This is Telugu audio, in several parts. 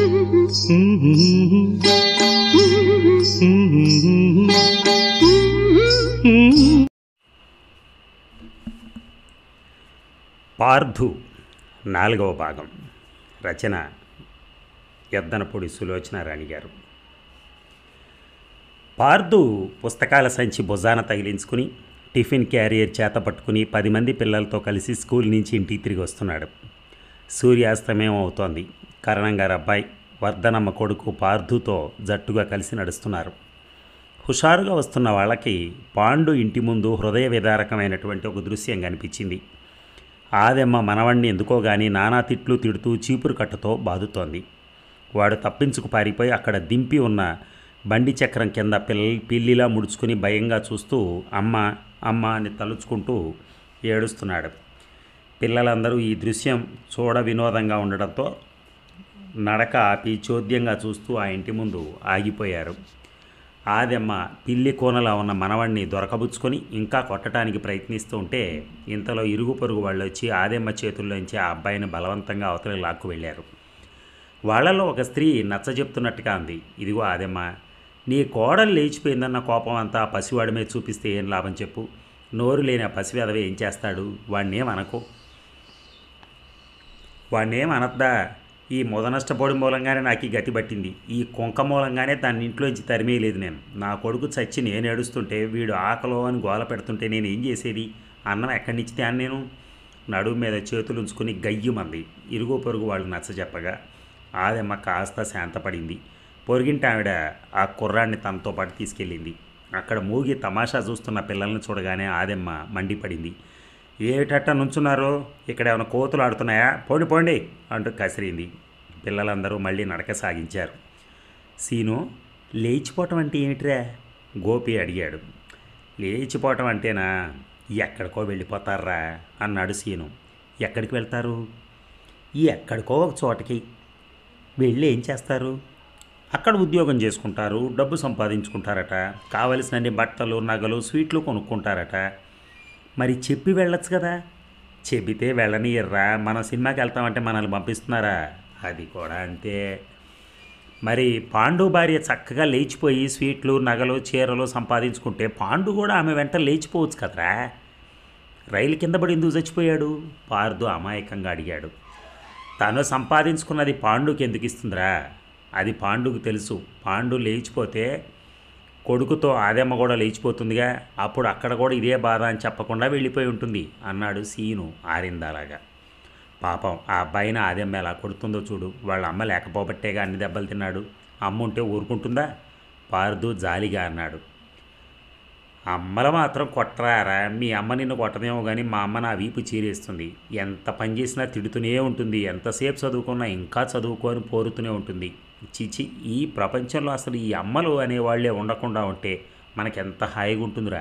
పార్థు నాలుగవ భాగం రచన ఎద్దనపూడి సులోచన రాణి గారు పార్థు పుస్తకాల సంచి భుజాన తగిలించుకుని టిఫిన్ క్యారియర్ చేత పట్టుకుని పది మంది పిల్లలతో కలిసి స్కూల్ నుంచి ఇంటికి తిరిగి వస్తున్నాడు సూర్యాస్తమయం అవుతోంది కరణం గారు అబ్బాయి వర్ధనమ్మ కొడుకు పార్థుతో జట్టుగా కలిసి నడుస్తున్నారు హుషారుగా వస్తున్న వాళ్ళకి పాండు ఇంటి ముందు హృదయ విదారకమైనటువంటి ఒక దృశ్యం కనిపించింది ఆదెమ్మ మనవణ్ణి ఎందుకో గాని నానా తిట్లు తిడుతూ చీపురు కట్టతో బాదుతోంది వాడు తప్పించుకు పారిపోయి అక్కడ దింపి ఉన్న బండి చక్రం కింద పిల్ల పిల్లిలా ముడుచుకుని భయంగా చూస్తూ అమ్మ అమ్మ అని తలుచుకుంటూ ఏడుస్తున్నాడు పిల్లలందరూ ఈ దృశ్యం చూడ వినోదంగా ఉండడంతో నడక ఆపి చోద్యంగా చూస్తూ ఆ ఇంటి ముందు ఆగిపోయారు ఆదెమ్మ పిల్లి కోనలా ఉన్న మనవణ్ణి దొరకబుచ్చుకొని ఇంకా కొట్టడానికి ప్రయత్నిస్తూ ఉంటే ఇంతలో ఇరుగు పొరుగు వాళ్ళు వచ్చి ఆదెమ్మ చేతుల్లోంచి ఆ అబ్బాయిని బలవంతంగా అవతలి లాక్కు వెళ్ళారు వాళ్ళలో ఒక స్త్రీ నచ్చ చెప్తున్నట్టుగా అంది ఇదిగో ఆదెమ్మ నీ కోడలు లేచిపోయిందన్న కోపం అంతా ఆ పసివాడి మీద చూపిస్తే ఏం లాభం చెప్పు నోరు లేని ఆ పసివేదవ ఏం చేస్తాడు వాడినేం అనకు వాడినేం అనద్దా ఈ ముదనష్టపోడి మూలంగానే నాకు ఈ గతి పట్టింది ఈ కుంక మూలంగానే దాన్ని ఇంట్లోంచి తరిమేయలేదు నేను నా కొడుకు చచ్చి నేను ఏడుస్తుంటే వీడు ఆకలో అని గోల పెడుతుంటే నేను ఏం చేసేది అన్నం ఎక్కడి నుంచి తేను నేను నడుము మీద చేతులు ఉంచుకుని గయ్యమంది ఇరుగు పొరుగు వాళ్ళు నచ్చ చెప్పగా ఆదెమ్మ కాస్త శాంతపడింది పొరిగింటి ఆవిడ ఆ కుర్రాన్ని తనతో పాటు తీసుకెళ్ళింది అక్కడ మూగి తమాషా చూస్తున్న పిల్లల్ని చూడగానే ఆదెమ్మ మండిపడింది ఏటట్ట నుంచున్నారో ఇక్కడ ఏమైనా కోతులు ఆడుతున్నాయా పోండి పోండి అంటూ కసిరింది పిల్లలందరూ మళ్ళీ నడక సాగించారు సీను లేచిపోవటం అంటే ఏమిట్రా గోపి అడిగాడు లేచిపోవటం అంటేనా ఎక్కడికో వెళ్ళిపోతారా అన్నాడు సీను ఎక్కడికి వెళ్తారు ఎక్కడికో ఒక చోటకి వెళ్ళి ఏం చేస్తారు అక్కడ ఉద్యోగం చేసుకుంటారు డబ్బు సంపాదించుకుంటారట కావలసినన్ని బట్టలు నగలు స్వీట్లు కొనుక్కుంటారట మరి చెప్పి వెళ్ళొచ్చు కదా చెబితే వెళ్ళనియర్రా మనం సినిమాకి వెళ్తామంటే మనల్ని పంపిస్తున్నారా అది కూడా అంతే మరి పాండు భార్య చక్కగా లేచిపోయి స్వీట్లు నగలు చీరలు సంపాదించుకుంటే పాండు కూడా ఆమె వెంట లేచిపోవచ్చు కదరా రైలు కింద పడి ఎందుకు చచ్చిపోయాడు పార్దు అమాయకంగా అడిగాడు తను సంపాదించుకున్నది పాండుకి ఎందుకు ఇస్తుందిరా అది పాండుకు తెలుసు పాండు లేచిపోతే కొడుకుతో ఆదెమ్మ కూడా లేచిపోతుందిగా అప్పుడు అక్కడ కూడా ఇదే బాధ అని చెప్పకుండా వెళ్ళిపోయి ఉంటుంది అన్నాడు సీను ఆరిందలాగా పాపం ఆ అబ్బాయిని ఆదెమ్మ ఎలా కొడుతుందో చూడు వాళ్ళ అమ్మ లేకపోబట్టేగా అన్ని దెబ్బలు తిన్నాడు అమ్మ ఉంటే ఊరుకుంటుందా పార్దు జాలిగా అన్నాడు అమ్మల మాత్రం కొట్టరారా మీ అమ్మ నిన్ను కొట్టదేమో కానీ మా అమ్మ నా వీపు చీరేస్తుంది ఎంత పని చేసినా తిడుతూనే ఉంటుంది ఎంతసేపు చదువుకున్నా ఇంకా చదువుకొని పోరుతూనే ఉంటుంది చిచి ఈ ప్రపంచంలో అసలు ఈ అమ్మలు అనేవాళ్ళే ఉండకుండా ఉంటే మనకెంత హాయిగా ఉంటుందిరా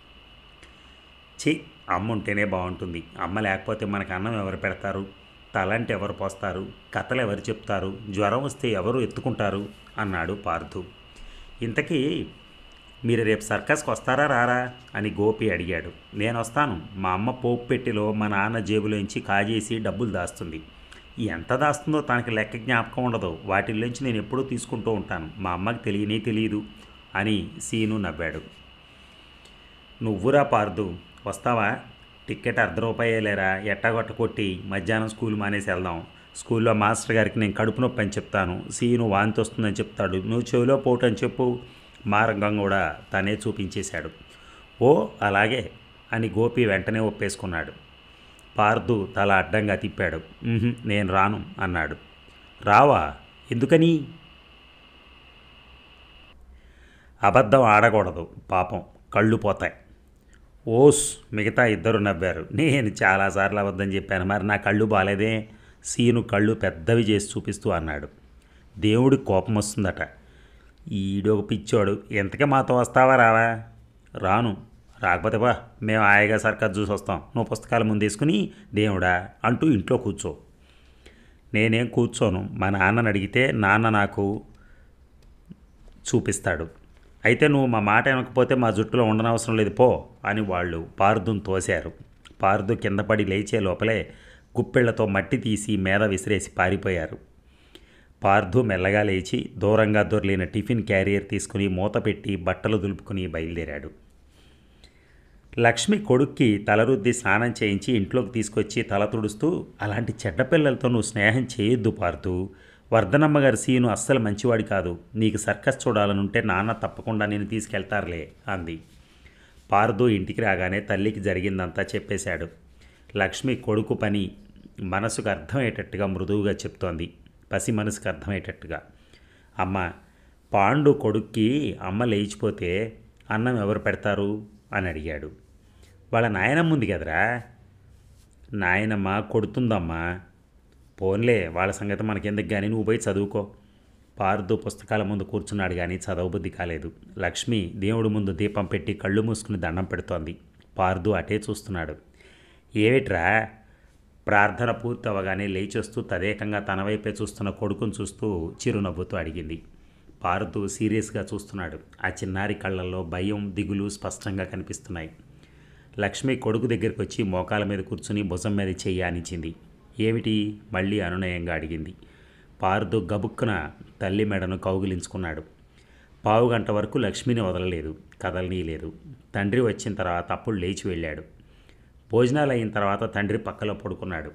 చి అమ్మ ఉంటేనే బాగుంటుంది అమ్మ లేకపోతే మనకు అన్నం ఎవరు పెడతారు తలంటే ఎవరు పోస్తారు కథలు ఎవరు చెప్తారు జ్వరం వస్తే ఎవరు ఎత్తుకుంటారు అన్నాడు పార్థు ఇంతకీ మీరు రేపు సర్కస్కి వస్తారా రారా అని గోపి అడిగాడు నేను వస్తాను మా అమ్మ పోపు పెట్టిలో మా నాన్న జేబులోంచి కాజేసి డబ్బులు దాస్తుంది ఎంత దాస్తుందో తనకి లెక్క జ్ఞాపకం ఉండదు వాటిల్లోంచి నేను ఎప్పుడూ తీసుకుంటూ ఉంటాను మా అమ్మకి తెలియనే తెలియదు అని సీను నవ్వాడు నువ్వురా పార్దు వస్తావా టికెట్ అర్ధ రూపాయలేరా ఎట్టగొట్ట కొట్టి మధ్యాహ్నం స్కూల్ మానేసి వెళ్దాం స్కూల్లో మాస్టర్ గారికి నేను కడుపు నొప్పి అని చెప్తాను సీను వాంతి వస్తుందని చెప్తాడు నువ్వు చెవిలో పోటు అని చెప్పు మారంగం కూడా తనే చూపించేశాడు ఓ అలాగే అని గోపి వెంటనే ఒప్పేసుకున్నాడు పార్దు తల అడ్డంగా తిప్పాడు "ఉహుం, నేను రాను అన్నాడు రావా ఎందుకని అబద్ధం ఆడకూడదు పాపం కళ్ళు పోతాయి ఓస్ మిగతా ఇద్దరు నవ్వారు నేను చాలాసార్లు అబద్ధం చెప్పాను మరి నా కళ్ళు బాలేదే సీను కళ్ళు పెద్దవి చేసి చూపిస్తూ అన్నాడు దేవుడికి కోపం వస్తుందట ఈడొక పిచ్చోడు ఎంతకే మాతో వస్తావా రావా రాను రాకపోతే బా మేము హాయిగా సర్కస్ చూసి వస్తాం నువ్వు పుస్తకాలు ముందేసుకుని దేవుడా అంటూ ఇంట్లో కూర్చో నేనేం కూర్చోను మా నాన్నని అడిగితే నాన్న నాకు చూపిస్తాడు అయితే నువ్వు మా మాట వినకపోతే మా జుట్టులో ఉండనవసరం లేదు పో అని వాళ్ళు పార్దును తోశారు పార్దు కింద పడి లేచే లోపలే గుప్పెళ్లతో మట్టి తీసి మీద విసిరేసి పారిపోయారు పార్థు మెల్లగా లేచి దూరంగా దొర్లిన టిఫిన్ క్యారియర్ తీసుకుని మూత పెట్టి బట్టలు దులుపుకుని బయలుదేరాడు లక్ష్మి కొడుక్కి తలరుద్ది స్నానం చేయించి ఇంట్లోకి తీసుకొచ్చి తల తుడుస్తూ అలాంటి చెడ్డ పిల్లలతో నువ్వు స్నేహం చేయొద్దు పార్థు వర్ధనమ్మ గారి సీను అస్సలు మంచివాడి కాదు నీకు సర్కస్ చూడాలనుంటే నాన్న తప్పకుండా నేను తీసుకెళ్తారులే అంది పార్దు ఇంటికి రాగానే తల్లికి జరిగిందంతా చెప్పేశాడు లక్ష్మి కొడుకు పని మనసుకు అర్థమయ్యేటట్టుగా మృదువుగా చెప్తోంది పసి మనసుకు అర్థమయ్యేటట్టుగా అమ్మ పాండు కొడుక్కి అమ్మ లేచిపోతే అన్నం ఎవరు పెడతారు అని అడిగాడు వాళ్ళ నాయనమ్మ ఉంది కదరా నాయనమ్మ కొడుతుందమ్మా పోన్లే వాళ్ళ సంగతి మనకెందుకు కానీ నువ్వు పోయి చదువుకో పార్దు పుస్తకాల ముందు కూర్చున్నాడు కానీ చదవబుద్ధి కాలేదు లక్ష్మి దేవుడి ముందు దీపం పెట్టి కళ్ళు మూసుకుని దండం పెడుతోంది పార్దు అటే చూస్తున్నాడు ఏమిట్రా ప్రార్థన పూర్తి అవ్వగానే లేచొస్తూ తదేకంగా తన వైపే చూస్తున్న కొడుకును చూస్తూ చిరునవ్వుతూ అడిగింది పార్దు సీరియస్గా చూస్తున్నాడు ఆ చిన్నారి కళ్ళల్లో భయం దిగులు స్పష్టంగా కనిపిస్తున్నాయి లక్ష్మి కొడుకు దగ్గరికి వచ్చి మోకాల మీద కూర్చుని భుజం మీద చెయ్యి ఆనించింది ఏమిటి మళ్ళీ అనునయంగా అడిగింది పార్దు గబుక్కున తల్లి మెడను కౌగిలించుకున్నాడు పావు గంట వరకు లక్ష్మిని వదలలేదు కదలనీయలేదు తండ్రి వచ్చిన తర్వాత అప్పుడు లేచి వెళ్ళాడు భోజనాలు అయిన తర్వాత తండ్రి పక్కలో పడుకున్నాడు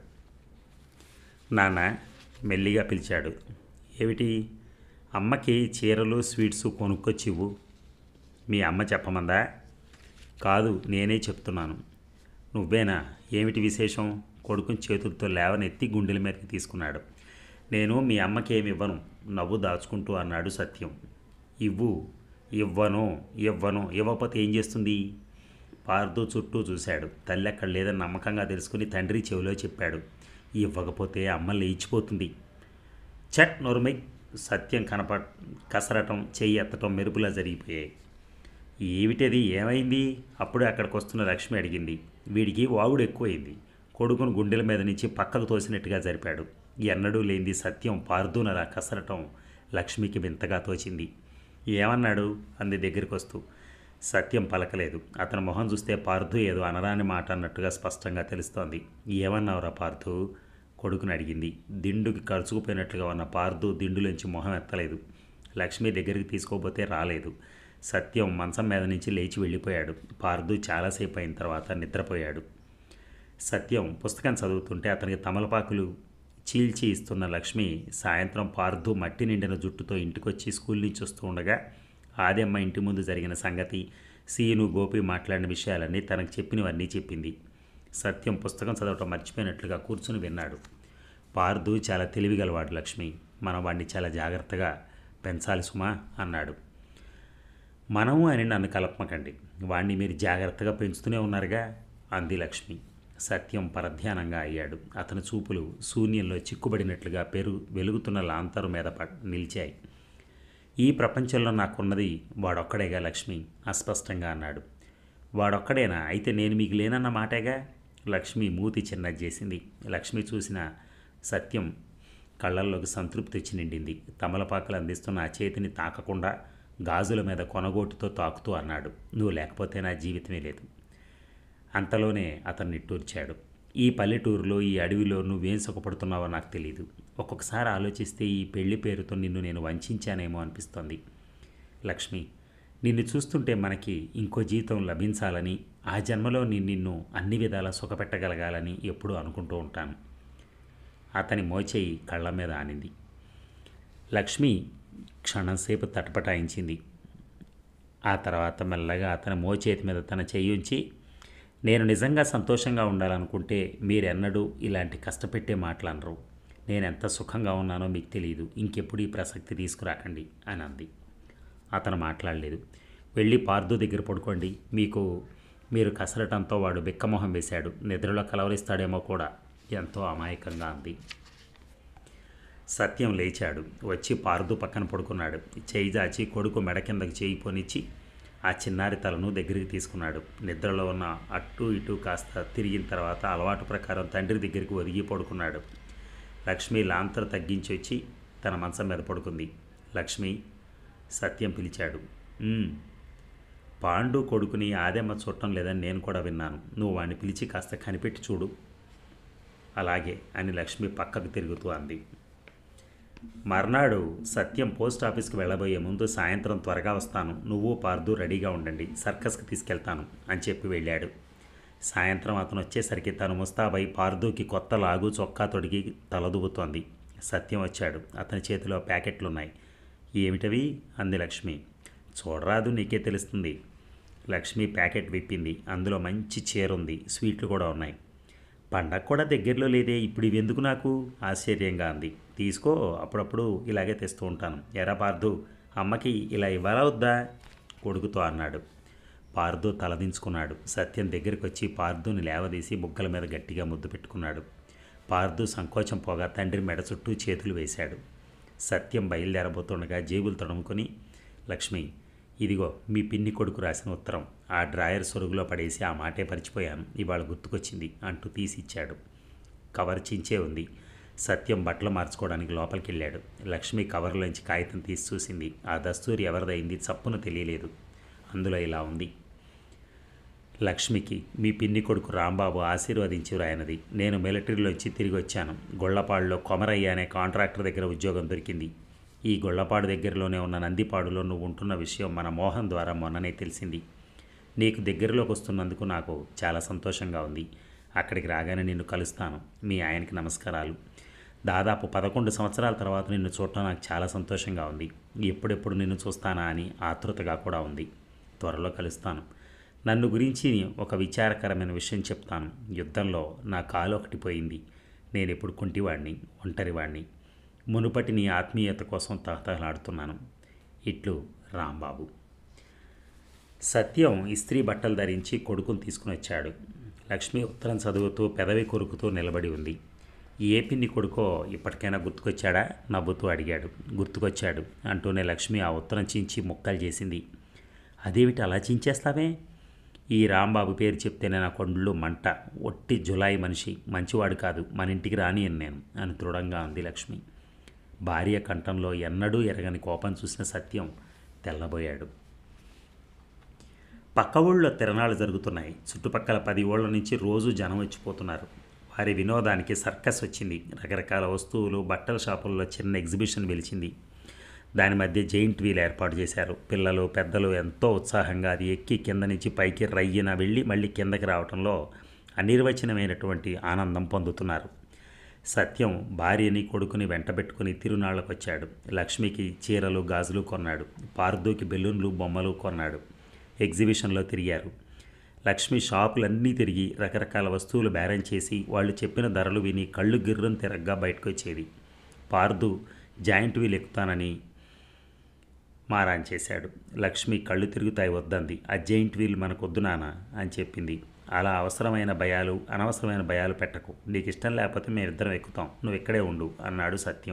నాన్న మెల్లిగా పిలిచాడు ఏమిటి అమ్మకి చీరలు స్వీట్స్ కొనుక్కొచ్చివ్వు మీ అమ్మ చెప్పమందా కాదు నేనే చెప్తున్నాను నువ్వేనా ఏమిటి విశేషం కొడుకుని చేతులతో లేవనెత్తి గుండెల మీదకి తీసుకున్నాడు నేను మీ అమ్మకి ఏమి ఇవ్వను నవ్వు దాచుకుంటూ అన్నాడు సత్యం ఇవ్వు ఇవ్వను ఇవ్వను ఇవ్వకపోతే ఏం చేస్తుంది పార్దు చుట్టూ చూశాడు తల్లి అక్కడ లేదని నమ్మకంగా తెలుసుకుని తండ్రి చెవిలో చెప్పాడు ఇవ్వకపోతే అమ్మ లేచిపోతుంది చట్ నొరుమై సత్యం కనప కసరటం చెయ్యి ఎత్తటం మెరుపులా జరిగిపోయాయి ఏమిటది ఏమైంది అప్పుడే అక్కడికి వస్తున్న లక్ష్మి అడిగింది వీడికి వాగుడు ఎక్కువైంది కొడుకును గుండెల మీద నుంచి పక్కకు తోసినట్టుగా జరిపాడు ఎన్నడూ లేనిది సత్యం పార్దూనలా కసరటం లక్ష్మికి వింతగా తోచింది ఏమన్నాడు అంది దగ్గరికి వస్తూ సత్యం పలకలేదు అతని మొహం చూస్తే పార్థు ఏదో అనరాని మాట అన్నట్టుగా స్పష్టంగా తెలుస్తోంది ఏమన్నావురా పార్థు కొడుకుని అడిగింది దిండుకి కరుచుకుపోయినట్లుగా ఉన్న పార్థు దిండులోంచి మొహం ఎత్తలేదు లక్ష్మి దగ్గరికి తీసుకోబోతే రాలేదు సత్యం మంచం మీద నుంచి లేచి వెళ్ళిపోయాడు పార్థు చాలాసేపు అయిన తర్వాత నిద్రపోయాడు సత్యం పుస్తకం చదువుతుంటే అతనికి తమలపాకులు చీల్చి ఇస్తున్న లక్ష్మి సాయంత్రం పార్థు మట్టి నిండిన జుట్టుతో ఇంటికొచ్చి స్కూల్ నుంచి వస్తూ ఉండగా ఆదమ్మ ఇంటి ముందు జరిగిన సంగతి సీను గోపి మాట్లాడిన విషయాలన్నీ తనకు చెప్పినవన్నీ చెప్పింది సత్యం పుస్తకం చదవటం మర్చిపోయినట్లుగా కూర్చుని విన్నాడు పార్థు చాలా తెలివిగలవాడు లక్ష్మి మనం వాడిని చాలా జాగ్రత్తగా పెంచాలి సుమా అన్నాడు మనము అని నన్ను కలపమకండి వాణ్ణి మీరు జాగ్రత్తగా పెంచుతూనే ఉన్నారుగా అంది లక్ష్మి సత్యం పరధ్యానంగా అయ్యాడు అతని చూపులు శూన్యంలో చిక్కుబడినట్లుగా పెరు వెలుగుతున్న లాంతరు మీద ప- నిలిచాయి ఈ ప్రపంచంలో నాకున్నది వాడొక్కడేగా లక్ష్మి అస్పష్టంగా అన్నాడు వాడొక్కడేనా అయితే నేను మీకు లేనన్న మాటేగా లక్ష్మి మూతి చిన్నది చేసింది లక్ష్మి చూసిన సత్యం కళ్ళల్లోకి సంతృప్తి వచ్చి నిండింది తమలపాకలు అందిస్తున్న ఆ చేతిని తాకకుండా గాజుల మీద కొనగోటుతో తాకుతూ అన్నాడు నువ్వు లేకపోతే నా జీవితమే లేదు అంతలోనే అతను నిట్టూర్చాడు ఈ పల్లెటూరులో ఈ అడవిలో నువ్వేం సుఖపడుతున్నావో నాకు తెలియదు ఒక్కొక్కసారి ఆలోచిస్తే ఈ పెళ్లి పేరుతో నిన్ను నేను వంచానేమో అనిపిస్తోంది లక్ష్మి నిన్ను చూస్తుంటే మనకి ఇంకో జీవితం లభించాలని ఆ జన్మలో నేను నిన్ను అన్ని విధాలా సుఖపెట్టగలగాలని ఎప్పుడూ అనుకుంటూ ఉంటాను అతని మోచేయి కళ్ళ మీద ఆనింది లక్ష్మి క్షణంసేపు తటపటాయించింది ఆ తర్వాత మెల్లగా అతని మోచేతి మీద తన చెయ్యి ఉంచి నేను నిజంగా సంతోషంగా ఉండాలనుకుంటే మీరెన్నడూ ఇలాంటి కష్టపెట్టే మాటలనరు నేను ఎంత సుఖంగా ఉన్నానో మీకు తెలియదు ఇంకెప్పుడు ఈ ప్రసక్తి తీసుకురాకండి అని అంది అతను మాట్లాడలేదు వెళ్ళి పార్దు దగ్గర పడుకోండి మీకు మీరు కసరటంతో వాడు బిక్కమొహం వేశాడు నిద్రలో కలవరిస్తాడేమో కూడా ఎంతో అమాయకంగా అంది సత్యం లేచాడు వచ్చి పార్దు పక్కన పడుకున్నాడు చేయి జాచి కొడుకు మెడ కిందకి చేయి పోనిచ్చి ఆ చిన్నారి తలను దగ్గరికి తీసుకున్నాడు నిద్రలో ఉన్న అటు ఇటు కాస్త తిరిగిన తర్వాత అలవాటు ప్రకారం తండ్రి దగ్గరికి ఒదిగి పడుకున్నాడు లక్ష్మి లాంతరు తగ్గించి వచ్చి తన మంచం మీద పడుకుంది లక్ష్మి సత్యం పిలిచాడు "ఉమ్." పాండు కొడుకుని ఆదెమ్మ చూడటం లేదని నేను కూడా విన్నాను నువ్వు వాడిని పిలిచి కాస్త కనిపెట్టి చూడు అలాగే అని లక్ష్మి పక్కకు తిరుగుతూ అంది మర్నాడు సత్యం పోస్ట్ ఆఫీస్కి వెళ్ళబోయే ముందు సాయంత్రం త్వరగా వస్తాను నువ్వు పార్దు రెడీగా ఉండండి సర్కస్కి తీసుకెళ్తాను అని చెప్పి వెళ్ళాడు సాయంత్రం అతను వచ్చేసరికి తను ముస్తాబై పార్దుకి కొత్త లాగు చొక్కా తొడిగి తలదూపుతోంది సత్యం వచ్చాడు అతని చేతిలో ప్యాకెట్లున్నాయి ఏమిటవి అంది లక్ష్మి చూడరాదు నీకే తెలుస్తుంది లక్ష్మి ప్యాకెట్ విప్పింది అందులో మంచి చీర ఉంది స్వీట్లు కూడా ఉన్నాయి పండగ కూడా దగ్గరలో లేదే ఇప్పుడు ఇవి ఎందుకు నాకు ఆశ్చర్యంగా అంది తీసుకో అప్పుడప్పుడు ఇలాగే తెస్తూ ఉంటాను ఎరా పార్దు అమ్మకి ఇలా ఇవ్వాలా వద్దా కొడుకుతో అన్నాడు పార్దు తలదించుకున్నాడు సత్యం దగ్గరికి వచ్చి పార్దుని లేవదీసి బుగ్గల మీద గట్టిగా ముద్దు పెట్టుకున్నాడు పార్దు సంకోచం పోగా తండ్రి మెడ చుట్టూ చేతులు వేశాడు సత్యం బయలుదేరబోతుండగా జేబులు తడుముకొని లక్ష్మి ఇదిగో మీ పిన్ని కొడుకు రాసిన ఉత్తరం ఆ డ్రాయర్ సొరుగులో పడేసి ఆ మాటే పరిచిపోయాను ఇవాళ గుర్తుకొచ్చింది అంటూ తీసిచ్చాడు కవర్ చించే ఉంది సత్యం బట్టలు మార్చుకోవడానికి లోపలికి వెళ్ళాడు లక్ష్మి కవర్లోంచి కాగితం తీసి చూసింది ఆ దస్తూరి ఎవరిదైంది చప్పున తెలియలేదు అందులో ఇలా ఉంది లక్ష్మికి మీ పిన్ని కొడుకు రాంబాబు ఆశీర్వదించి రాయనది నేను మిలిటరీలోంచి తిరిగి వచ్చాను గొల్లపాడులో కొమరయ్య అనే కాంట్రాక్టర్ దగ్గర ఉద్యోగం దొరికింది ఈ గొల్లపాడు దగ్గరలోనే ఉన్న నందిపాడులో నువ్వు ఉంటున్న విషయం మన మోహన్ ద్వారా మొన్ననే తెలిసింది నీకు దగ్గరలోకి వస్తున్నందుకు నాకు చాలా సంతోషంగా ఉంది అక్కడికి రాగానే నిన్ను కలుస్తాను మీ ఆయనకి నమస్కారాలు దాదాపు పదకొండు సంవత్సరాల తర్వాత నిన్ను చూడటం నాకు చాలా సంతోషంగా ఉంది ఎప్పుడెప్పుడు నిన్ను చూస్తానా అని ఆతృతగా కూడా ఉంది త్వరలో కలుస్తాను నన్ను గురించి ఒక విచారకరమైన విషయం చెప్తాను యుద్ధంలో నా కాలు ఒకటి పోయింది నేను ఇప్పుడు కుంటివాడిని ఒంటరివాడిని మునుపటి నీ ఆత్మీయత కోసం తహతహలాడుతున్నాను ఇట్లు రాంబాబు సత్యం ఇస్త్రీ బట్టలు ధరించి కొడుకుని తీసుకుని వచ్చాడు లక్ష్మి ఉత్తరం చదువుతూ పెదవి కొరుకుతూ నిలబడి ఉంది ఏ పిన్ని కొడుకో ఇప్పటికైనా గుర్తుకొచ్చాడా నవ్వుతూ అడిగాడు గుర్తుకొచ్చాడు అంటూనే లక్ష్మి ఆ ఉత్తరం చించి ముక్కలు చేసింది అదేమిటి అలా చించేస్తావే ఈ రాంబాబు పేరు చెప్తేనే నా కొండ్లు మంట ఒట్టి జులాయి మనిషి మంచివాడు కాదు మన ఇంటికి రాని నేను అని దృఢంగా అంది లక్ష్మి భార్య కంఠంలో ఎన్నడూ ఎరగని కోపం చూసిన సత్యం తెల్లబోయాడు పక్క ఊళ్ళో తిరణాలు జరుగుతున్నాయి చుట్టుపక్కల పది ఊళ్ళ నుంచి రోజు జనం వచ్చిపోతున్నారు వారి వినోదానికి సర్కస్ వచ్చింది రకరకాల వస్తువులు బట్టల షాపుల్లో చిన్న ఎగ్జిబిషన్ వెలిచింది దాని మధ్య జైంట్ వీల్ ఏర్పాటు చేశారు పిల్లలు పెద్దలు ఎంతో ఉత్సాహంగా అది ఎక్కి కింద నుంచి పైకి రయ్యన వెళ్ళి మళ్ళీ కిందకి రావడంలో అనిర్వచనమైనటువంటి ఆనందం పొందుతున్నారు సత్యం భార్యని కొడుకుని వెంటబెట్టుకుని తిరునాళ్ళకు వచ్చాడు లక్ష్మికి చీరలు గాజులు కొన్నాడు పార్దుకి బెలూన్లు బొమ్మలు కొన్నాడు ఎగ్జిబిషన్లో తిరిగారు లక్ష్మి షాపులన్నీ తిరిగి రకరకాల వస్తువులు బేరం చేసి వాళ్ళు చెప్పిన ధరలు విని కళ్ళు గిర్రం తిరగ్గా బయటకు వచ్చేది పార్దు జాయింట్ వీల్ ఎక్కుతానని మారాన్ చేశాడు లక్ష్మి కళ్ళు తిరుగుతాయి వద్దంది ఆ జైంట్ వీల్ మనకొద్దు నాన్న అని చెప్పింది అలా అవసరమైన భయాలు అనవసరమైన భయాలు పెట్టకు నీకు ఇష్టం లేకపోతే మేమిద్దరం ఎక్కుతాం నువ్వు ఇక్కడే ఉండు అన్నాడు సత్యం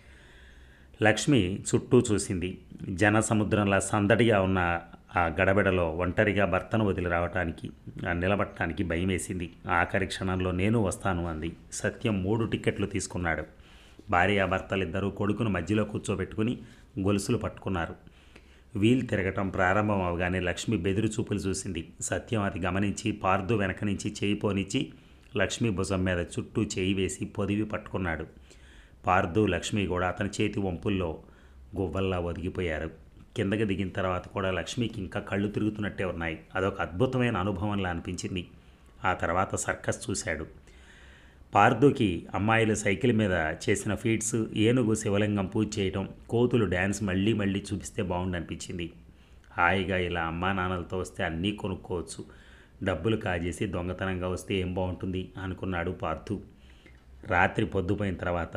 లక్ష్మి చుట్టూ చూసింది జన సముద్రంలా సందడిగా ఉన్న ఆ గడబిడలో ఒంటరిగా భర్తను వదిలి రావటానికి ఆ నిలబడటానికి భయం వేసింది ఆఖరి క్షణంలో నేను వస్తాను అంది సత్యం మూడు టిక్కెట్లు తీసుకున్నాడు భార్యాభర్తలిద్దరూ కొడుకును మధ్యలో కూర్చోబెట్టుకుని గొలుసులు పట్టుకున్నారు వీల్ తిరగటం ప్రారంభం అవగానే లక్ష్మి బెదిరి చూపులు చూసింది సత్యం అది గమనించి పార్దు వెనక నుంచి చేయి పోనిచ్చి లక్ష్మి భుజం మీద చుట్టూ చేయి వేసి పొదివి పట్టుకున్నాడు పార్దు లక్ష్మి కూడా అతని చేతి వంపుల్లో గువ్వల్లా ఒదిగిపోయారు కిందకి దిగిన తర్వాత కూడా లక్ష్మికి ఇంకా కళ్ళు తిరుగుతున్నట్టే ఉన్నాయి అదొక అద్భుతమైన అనుభవంలా అనిపించింది ఆ తర్వాత సర్కస్ చూశాడు పార్దుకి అమ్మాయిలు సైకిల్ మీద చేసిన ఫీట్స్ ఏనుగు శివలింగం పూజ చేయడం కోతులు డ్యాన్స్ మళ్ళీ మళ్ళీ చూపిస్తే బాగుండనిపించింది హాయిగా ఇలా అమ్మా నాన్నలతో వస్తే అన్నీ కొనుక్కోవచ్చు డబ్బులు కాజేసి దొంగతనంగా వస్తే ఏం బాగుంటుంది అనుకున్నాడు పార్థు రాత్రి పొద్దుపోయిన తర్వాత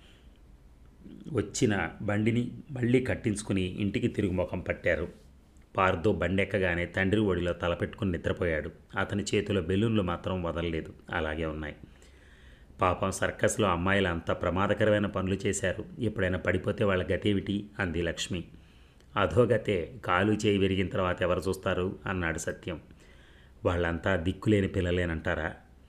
వచ్చిన బండిని మళ్ళీ కట్టించుకుని ఇంటికి తిరుగు ముఖం పట్టారు పార్దో బండి ఎక్కగానే తండ్రి ఒడిలో తలపెట్టుకుని నిద్రపోయాడు అతని చేతిలో బెలూన్లు మాత్రం వదలలేదు అలాగే ఉన్నాయి పాపం సర్కస్లో అమ్మాయిలు అంత ప్రమాదకరమైన పనులు చేశారు ఎప్పుడైనా పడిపోతే వాళ్ళ గతేమిటి అంది లక్ష్మి అధోగతే కాలు చేయి విరిగిన తర్వాత ఎవరు చూస్తారు అన్నాడు సత్యం వాళ్ళంతా దిక్కులేని పిల్లలేనంటారా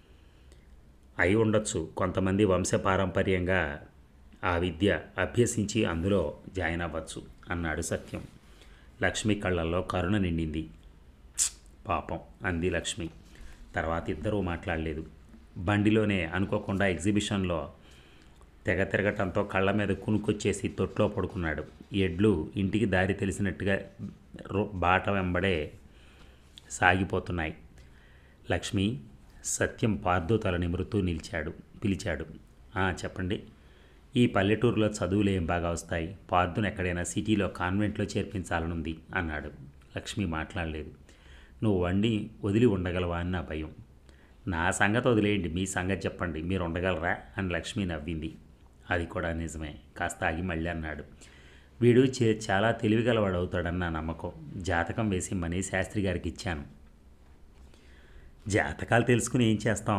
అయి ఉండొచ్చు కొంతమంది వంశపారంపర్యంగా ఆ విద్య అభ్యసించి అందులో జాయిన్ అవ్వచ్చు అన్నాడు సత్యం లక్ష్మి కళ్ళల్లో కరుణ నిండింది "ప్చ్! పాపం అంది లక్ష్మి తర్వాత ఇద్దరూ మాట్లాడలేదు బండిలోనే అనుకోకుండా ఎగ్జిబిషన్లో తెగ తిరగటంతో కళ్ళ మీద కునుకొచ్చేసి తొట్లో పడుకున్నాడు ఎడ్లు ఇంటికి దారి తెలిసినట్టుగా రో- బాట వెంబడే సాగిపోతున్నాయి లక్ష్మి సత్యం పార్థు తల నిమురుతూ నిలిచాడు పిలిచాడు "ఆ, చెప్పండి ఈ పల్లెటూరులో చదువులు ఏం బాగా వస్తాయి పార్థును ఎక్కడైనా సిటీలో కాన్వెంట్లో చేర్పించాలనుంది అన్నాడు లక్ష్మి మాట్లాడలేదు నువ్వు వండి వదిలి ఉండగలవా అని నా భయం నా సంగతి వదిలేయండి మీ సంగతి చెప్పండి మీరు ఉండగలరా అని లక్ష్మి నవ్వింది అది కూడా నిజమే కాస్త ఆగి మళ్ళీ అన్నాడు వీడు చే- చాలా తెలివిగలవాడు అవుతాడని నా నమ్మకం జాతకం వేసి మనీ శాస్త్రి గారికి ఇచ్చాను జాతకాలు తెలుసుకుని ఏం చేస్తాం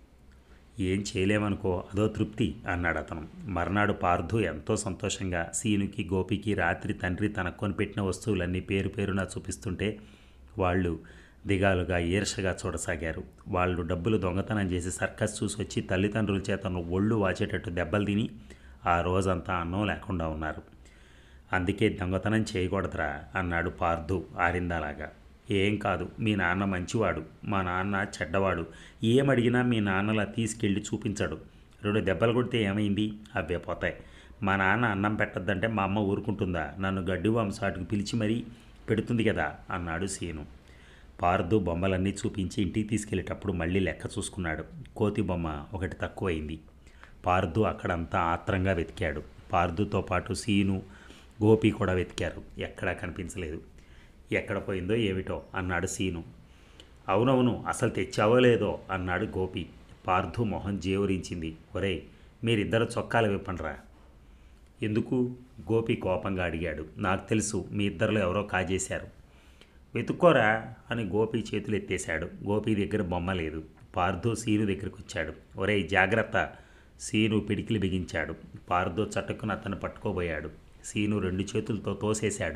ఏం చేయలేమనుకో అదో తృప్తి అన్నాడు అతను మర్నాడు పార్థు ఎంతో సంతోషంగా సీనుకి గోపికి రాత్రి తండ్రి తన కొనిపెట్టిన వస్తువులన్నీ పేరు పేరున చూపిస్తుంటే వాళ్ళు దిగాలుగా ఈర్షగా చూడసాగారు వాళ్ళు డబ్బులు దొంగతనం చేసి సర్కస్ చూసి వచ్చి తల్లిదండ్రుల చేత ఒళ్ళు వాచేటట్టు దెబ్బలు తిని ఆ రోజంతా అన్నం లేకుండా ఉన్నారు అందుకే దొంగతనం చేయకూడదురా అన్నాడు పార్థు ఆరిందాలాగా ఏం కాదు మీ నాన్న మంచివాడు మా నాన్న చెడ్డవాడు ఏమడిగినా మీ నాన్నలా తీసుకెళ్ళి చూపించడు రెండు దెబ్బలు కొడితే ఏమైంది అవే పోతాయి మా నాన్న అన్నం పెట్టద్దంటే మా అమ్మ ఊరుకుంటుందా నన్ను గడ్డి వంశాటుకు పిలిచి మరీ పెడుతుంది కదా అన్నాడు సీను పార్దు బొమ్మలన్నీ చూపించి ఇంటికి తీసుకెళ్ళేటప్పుడు మళ్ళీ లెక్క చూసుకున్నాడు కోతి బొమ్మ ఒకటి తక్కువైంది పార్దు అక్కడంతా ఆత్రంగా వెతికాడు పార్దుతో పాటు సీను గోపి కూడా వెతికారు ఎక్కడా కనిపించలేదు ఎక్కడ పోయిందో ఏమిటో అన్నాడు సీను అవునవును అసలు తెచ్చావో లేదో అన్నాడు గోపి పార్థు మొహం జేవురించింది ఒరేయ్ మీరిద్దరు చొక్కాలు విప్పండ్రా ఎందుకు గోపి కోపంగా అడిగాడు నాకు తెలుసు మీ ఇద్దరిలో ఎవరో కాజేశారు వెతుక్కోరా అని గోపి చేతులు ఎత్తేశాడు గోపి దగ్గర బొమ్మ లేదు పార్థు సీను దగ్గరికి వచ్చాడు ఒరేయ్ జాగ్రత్త సీను పిడికిలి బిగించాడు పార్థు చటుక్కున అతను పట్టుకోబోయాడు సీను రెండు చేతులతో తోసేశాడు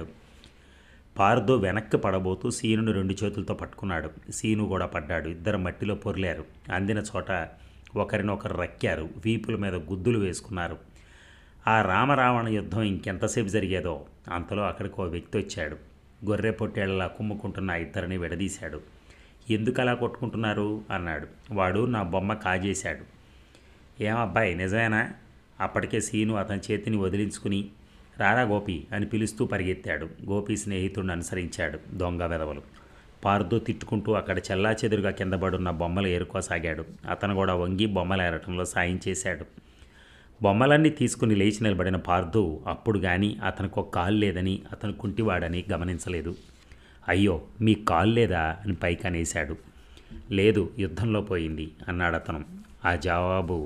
పార్దో వెనక్కి పడబోతూ సీనును రెండు చేతులతో పట్టుకున్నాడు సీను కూడా పడ్డాడు ఇద్దరు మట్టిలో పొర్లారు అందిన చోట ఒకరినొకరు రక్కారు వీపుల మీద గుద్దులు వేసుకున్నారు ఆ రామరావణ యుద్ధం ఇంకెంతసేపు జరిగేదో అంతలో అక్కడికి ఓ వ్యక్తి వచ్చాడు గొర్రె పొట్టేళ్లలా కుమ్ముకుంటున్న ఆ ఇద్దరిని విడదీశాడు ఎందుకు అలా కొట్టుకుంటున్నారు అన్నాడు వాడు నా బొమ్మ కాజేశాడు ఏమబ్బాయి నిజమేనా అప్పటికే సీను అతని చేతిని వదిలించుకుని రారా గోపి అని పిలుస్తూ పరిగెత్తాడు గోపి స్నేహితుడిని అనుసరించాడు దొంగ వెదవలు పార్దు తిట్టుకుంటూ అక్కడ చెల్లాచెదురుగా కింద పడున్న బొమ్మలు ఏరుకోసాగాడు అతను కూడా వంగి బొమ్మలు ఏరటంలో సాయం చేశాడు బొమ్మలన్నీ తీసుకుని లేచి నిలబడిన పార్దు అప్పుడు కానీ అతనికి ఒక కాలు లేదని అతను కుంటివాడని గమనించలేదు అయ్యో మీ కాలు లేదా అని పైకి అనేశాడు లేదు యుద్ధంలో పోయింది అన్నాడు అతను ఆ జవాబు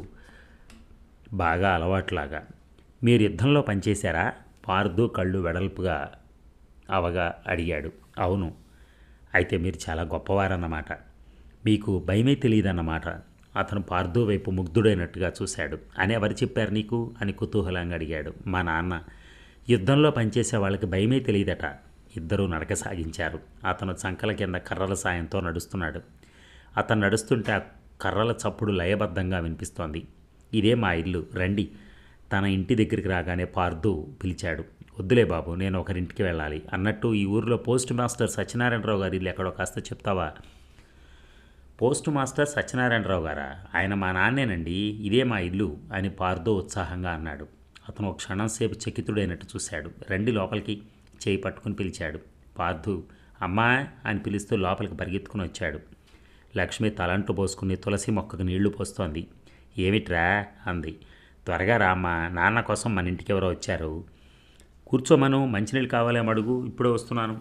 బాగా అలవాట్లాగా మీరు యుద్ధంలో పనిచేశారా పార్దు కళ్ళు వెడల్పుగా అవగా అడిగాడు అవును అయితే మీరు చాలా గొప్పవారన్నమాట మీకు భయమే తెలియదన్నమాట అతను పార్దు వైపు ముగ్ధుడైనట్టుగా చూశాడు అని ఎవరు చెప్పారు నీకు అని కుతూహలంగా అడిగాడు మా నాన్న యుద్ధంలో పనిచేసే వాళ్ళకి భయమే తెలియదట ఇద్దరూ నడక సాగించారు అతను చంకల కింద కర్రల సాయంతో నడుస్తున్నాడు అతను నడుస్తుంటే ఆ కర్రల చప్పుడు లయబద్ధంగా వినిపిస్తోంది ఇదే మా ఇల్లు రండి తన ఇంటి దగ్గరికి రాగానే పార్దు పిలిచాడు వద్దులే బాబు నేను ఒకరింటికి వెళ్ళాలి అన్నట్టు ఈ ఊరిలో పోస్ట్ మాస్టర్ సత్యనారాయణరావు గారి ఇల్లు ఎక్కడో కాస్త చెప్తావా పోస్ట్ మాస్టర్ సత్యనారాయణరావు గారా ఆయన మా నాన్నేనండి ఇదే మా ఇల్లు అని పార్దో ఉత్సాహంగా అన్నాడు అతను ఒక క్షణం సేపు చకితుడైనట్టు చూశాడు రండి లోపలికి చేయి పట్టుకుని పిలిచాడు పార్థు అమ్మా అని పిలుస్తూ లోపలికి పరిగెత్తుకుని వచ్చాడు లక్ష్మి తలంటు పోసుకుని తులసి మొక్కకు నీళ్లు పోస్తోంది ఏమిట్రా అంది త్వరగా రామ్మా నాన్న కోసం మన ఇంటికి ఎవరో వచ్చారు కూర్చోమను మంచినీళ్ళు కావాలేమో అడుగు ఇప్పుడే వస్తున్నాను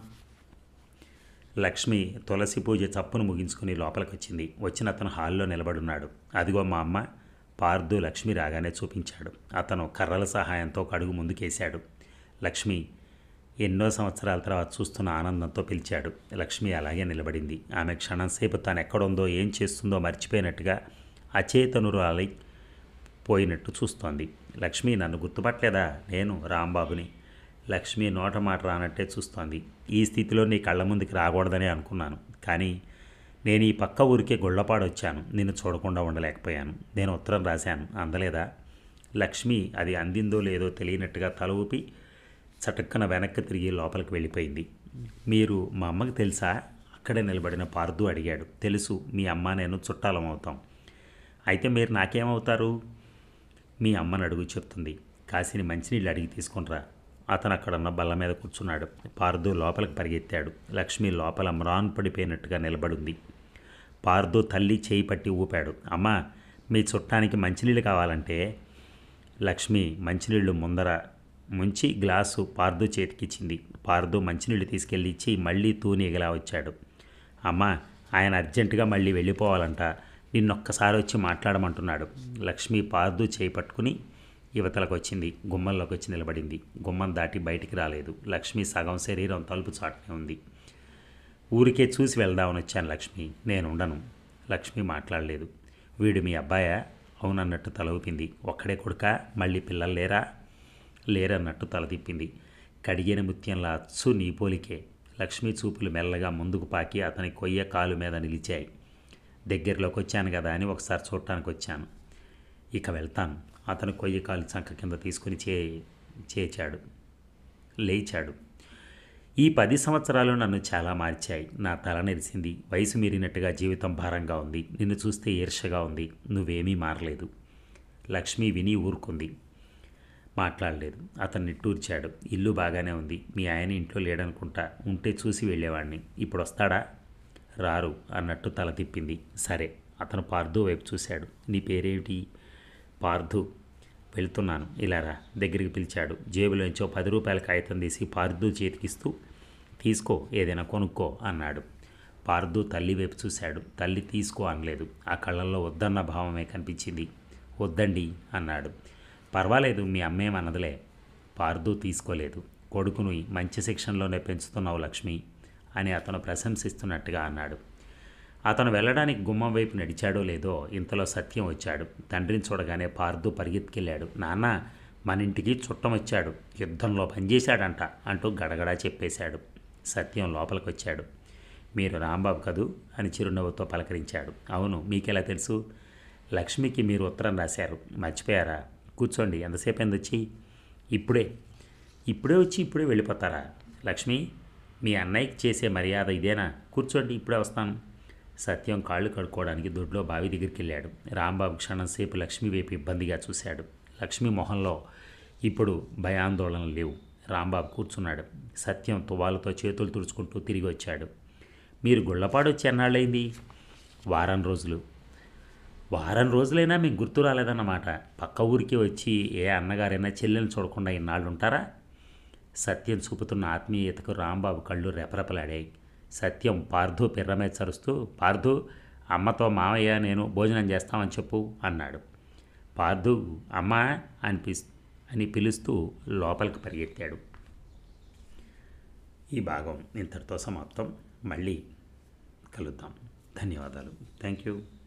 లక్ష్మి తులసి పూజ చప్పును ముగించుకుని లోపలికి వచ్చింది వచ్చిన అతను హాల్లో నిలబడున్నాడు అదిగో మా అమ్మ పార్దు లక్ష్మి రాగానే చూపించాడు అతను కర్రల సహాయంతో ఒక అడుగు ముందుకేశాడు లక్ష్మి ఎన్నో సంవత్సరాల తర్వాత చూస్తున్న ఆనందంతో పిలిచాడు లక్ష్మి అలాగే నిలబడింది ఆమె క్షణంసేపు తాను ఎక్కడుందో ఏం చేస్తుందో మర్చిపోయినట్టుగా అచేతనురాలై పోయినట్టు చూస్తోంది లక్ష్మి నన్ను గుర్తుపట్టలేదా నేను రాంబాబుని లక్ష్మి నోట మాట రానట్టే చూస్తోంది ఈ స్థితిలో నీ కళ్ళ ముందుకి రాకూడదని అనుకున్నాను కానీ నేను ఈ పక్క ఊరికే గొళ్ళపాడు వచ్చాను నిన్ను చూడకుండా ఉండలేకపోయాను నేను ఉత్తరం రాశాను అందలేదా లక్ష్మి అది అందిందో లేదో తెలియనట్టుగా తల ఊపి చటుక్కన వెనక్కి తిరిగి లోపలికి వెళ్ళిపోయింది మీరు మా అమ్మకి తెలుసా అక్కడే నిలబడిన పార్దు అడిగాడు తెలుసు మీ అమ్మ నేను చుట్టాలం అవుతాం అయితే మీరు నాకేమవుతారు మీ అమ్మని అడుగు చెప్తుంది కాసిని మంచినీళ్ళు అడిగి తీసుకొనిరా అతను అక్కడున్న బల్ల మీద కూర్చున్నాడు పార్దు లోపలికి పరిగెత్తాడు లక్ష్మి లోపల మ్రాన్ పడిపోయినట్టుగా నిలబడింది పార్దు తల్లి చేయి పట్టి ఊపాడు అమ్మా మీ చుట్టానికి మంచినీళ్ళు కావాలంటే లక్ష్మి మంచినీళ్ళు ముందర ముంచి గ్లాసు పార్దు చేతికిచ్చింది పార్దు మంచినీళ్ళు తీసుకెళ్ళి ఇచ్చి మళ్ళీ తూనీగలా వచ్చాడు అమ్మా ఆయన అర్జెంటుగా మళ్ళీ వెళ్ళిపోవాలంట నిన్నొక్కసారి వచ్చి మాట్లాడమంటున్నాడు లక్ష్మి పార్దు చేయి పట్టుకుని యువతలకు వచ్చింది గుమ్మంలోకి వచ్చి నిలబడింది గుమ్మం దాటి బయటికి రాలేదు లక్ష్మి సగం శరీరం తలుపు చాటునే ఉంది ఊరికే చూసి వెళ్దామని వచ్చాను లక్ష్మి నేను ఉండను లక్ష్మి మాట్లాడలేదు వీడు మీ అబ్బాయా అవునన్నట్టు తల ఊపింది ఒక్కడే కొడుక మళ్ళీ పిల్లలు లేరా లేరన్నట్టు తల తిప్పింది కడిగిన ముత్యంలా అచ్చు నీ పోలికే లక్ష్మి చూపులు మెల్లగా ముందుకు పాకి అతని కొయ్య కాలు మీద నిలిచాయి దగ్గరలోకి వచ్చాను కదా అని ఒకసారి చూడటానికి వచ్చాను ఇక వెళ్తాను అతను కొయ్య కాలు చంక కింద తీసుకుని చే చేచాడు లేచాడు ఈ పది సంవత్సరాలు నన్ను చాలా మార్చాయి నా తల నెరిసింది వయసు మీరినట్టుగా జీవితం భారంగా ఉంది నిన్ను చూస్తే ఈర్షగా ఉంది నువ్వేమీ మారలేదు లక్ష్మి విని ఊరుకుంది మాట్లాడలేదు అతను నిట్టూర్చాడు ఇల్లు బాగానే ఉంది మీ ఆయన ఇంట్లో లేడనుకుంటా ఉంటే చూసి వెళ్ళేవాడిని ఇప్పుడు వస్తాడా రారు అన్నట్టు తల తిప్పింది సరే అతను పార్థు వైపు చూశాడు నీ పేరేమిటి పార్థు వెళ్తున్నాను ఇలా రా దగ్గరికి పిలిచాడు జేబులోంచో పది రూపాయల కాగితం తీసి పార్థు చేతికిస్తూ తీసుకో ఏదైనా కొనుక్కో అన్నాడు పార్థు తల్లి వైపు చూశాడు తల్లి తీసుకో అనలేదు ఆ కళ్ళల్లో వద్దన్న భావమే కనిపించింది వద్దండి అన్నాడు పర్వాలేదు మీ అమ్మేమన్నదిలే పార్థు తీసుకోలేదు కొడుకును మంచి శిక్షణలోనే పెంచుతున్నావు లక్ష్మి అని అతను ప్రశంసిస్తున్నట్టుగా అన్నాడు అతను వెళ్ళడానికి గుమ్మం వైపు నడిచాడో లేదో ఇంతలో సత్యం వచ్చాడు తండ్రిని చూడగానే పార్దు పరిగెత్తుకెళ్ళాడు నాన్న మన ఇంటికి చుట్టం వచ్చాడు యుద్ధంలో పనిచేశాడంట అంటూ గడగడా చెప్పేశాడు సత్యం లోపలికి వచ్చాడు మీరు రాంబాబు కదూ అని చిరునవ్వుతో పలకరించాడు అవును మీకెలా తెలుసు లక్ష్మికి మీరు ఉత్తరం రాశారు మర్చిపోయారా కూర్చోండి ఎంతసేపు అయింది వచ్చి ఇప్పుడే ఇప్పుడే వచ్చి ఇప్పుడే వెళ్ళిపోతారా లక్ష్మి మీ అన్నయ్యకి చేసే మర్యాద ఇదేనా కూర్చోండి ఇప్పుడే వస్తాను సత్యం కాళ్ళు కడుక్కోవడానికి దొడ్లో బావి దగ్గరికి వెళ్ళాడు రాంబాబు క్షణంసేపు లక్ష్మి వైపు ఇబ్బందిగా చూశాడు లక్ష్మి మొహంలో ఇప్పుడు భయాందోళన లేవు రాంబాబు కూర్చున్నాడు సత్యం తువాలతో చేతులు తుడుచుకుంటూ తిరిగి వచ్చాడు మీరు గుళ్ళపాడు వచ్చి ఎన్నాళ్ళైంది వారం రోజులు వారం రోజులైనా మీకు గుర్తు రాలేదన్నమాట పక్క ఊరికి వచ్చి ఏ అన్నగారైనా చెల్లెని చూడకుండా ఇన్నాళ్ళు ఉంటారా సత్యం చూపుతున్న ఆత్మీయతకు రాంబాబు కళ్ళు రెపరెపలాడాయి సత్యం పార్థు పిర్రమే చరుస్తూ పార్థు అమ్మతో మావయ్య నేను భోజనం చేస్తామని చెప్పు అన్నాడు పార్థు అమ్మ అనిపిస్ అని పిలుస్తూ లోపలికి పరిగెత్తాడు ఈ భాగం ఇంతటితో సమాప్తం మళ్ళీ కలుద్దాం ధన్యవాదాలు థ్యాంక్ యూ